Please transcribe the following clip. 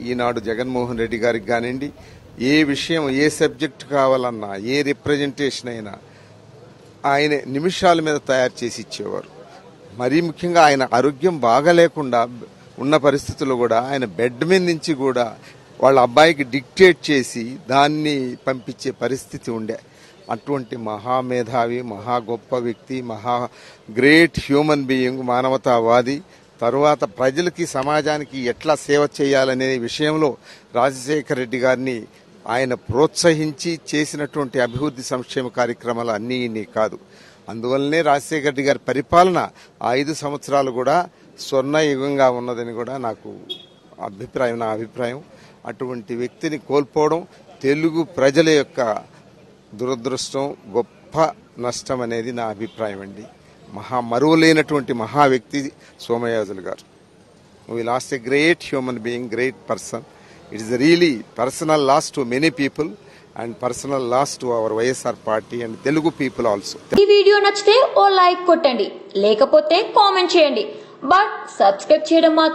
ఈనాడు జగన్మోహన్ రెడ్డి గారికి కానివ్వండి ఏ విషయం ఏ సబ్జెక్ట్ కావాలన్నా ఏ రిప్రజెంటేషన్ అయినా ఆయన నిమిషాల మీద తయారు చేసి ఇచ్చేవారు మరీ ముఖ్యంగా ఆయన ఆరోగ్యం బాగలేకుండా ఉన్న పరిస్థితుల్లో కూడా ఆయన బెడ్ మీద నుంచి కూడా వాళ్ళ అబ్బాయికి డిక్టేట్ చేసి దాన్ని పంపించే పరిస్థితి ఉండే అటువంటి మహామేధావి మహా గొప్ప వ్యక్తి మహా గ్రేట్ హ్యూమన్ బీయింగ్ మానవతావాది తరువాత ప్రజలకి సమాజానికి ఎట్లా సేవ చేయాలనే విషయంలో రాజశేఖర రెడ్డి గారిని ఆయన ప్రోత్సహించి చేసినటువంటి అభివృద్ధి సంక్షేమ కార్యక్రమాలు అన్నీ ఇన్ని కాదు అందువల్లనే రాజశేఖర రెడ్డి గారి పరిపాలన ఆ ఐదు సంవత్సరాలు కూడా స్వర్ణయుగంగా ఉన్నదని కూడా నాకు అభిప్రాయం నా అభిప్రాయం అటువంటి వ్యక్తిని కోల్పోవడం తెలుగు ప్రజల యొక్క దురదృష్టం గొప్ప నష్టం అనేది నా అభిప్రాయం అండి మహా మరువలేనటువంటి మహా వ్యక్తి Somayajulu garu we lost a great human being great person it is really personal loss to many people and personal loss to our YSR party and Telugu people also ఈ వీడియో నచ్చితే ఓ లైక్ కొట్టండి లేకపోతే కామెంట్ చేయండి బట్ సబ్స్క్రైబ్ చేయడం మాత్రం